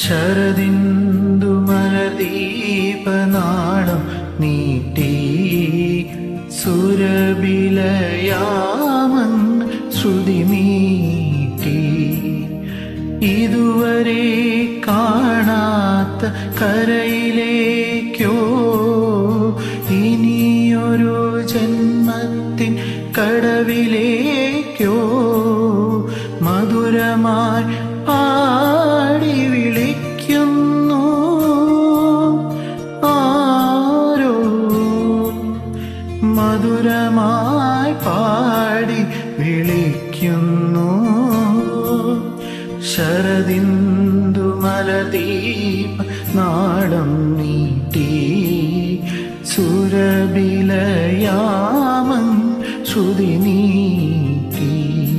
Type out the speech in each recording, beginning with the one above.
ശരദിന്ദു മലദീപനാളം നീട്ടി സുരബിലയാമൻ ശ്രുതി നീട്ടി ഇതുവരെ കാണാത്ത കരയിലേക്കോ ഇനിയൊരു ജന്മത്തിൻ കടവിലേക്കോ മധുരമായി പാടി വിളിക്കുന്നു ആരോ മധുരമായി പാടി വിളിക്കുന്നു ശരദിന്ദു മലദീപ നാളം നീട്ടി സുരബിലയാമൻ ശ്രുതി നീട്ടി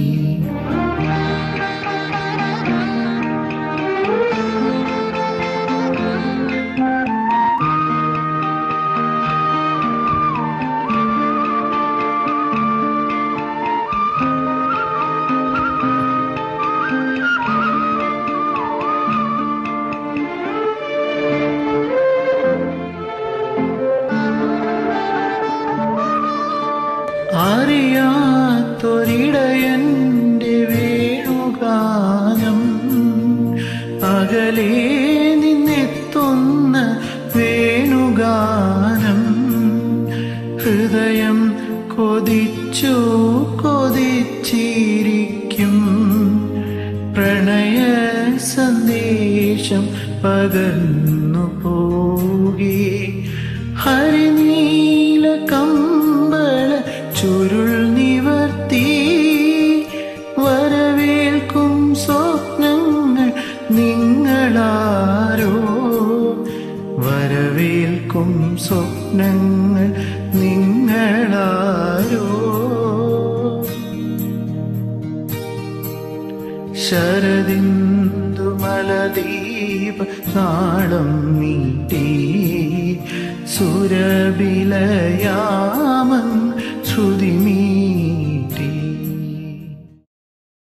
അറിയാത്തൊരിടയന്റെ വേണുഗാനം അകലെ നിന്നെത്തുന്ന വേണുഗാനം ഹൃദയം കൊതിച്ചു കൊതിച്ചിരിക്കും പ്രണയ സന്ദേശം പകർന്നു പോകി ഹരിനീല കമ്പള ചുരുൾ നിവർത്തി വരവേൽക്കും സ്വപ്നങ്ങൾ നിങ്ങളാരോ വരവേൽക്കും സ്വപ്നങ്ങൾ നിങ്ങളാരോ ശരദിന്ദു മലദീപ നാളം നീട്ടി സുരബിലയാമൻ ശ്രുതി നീ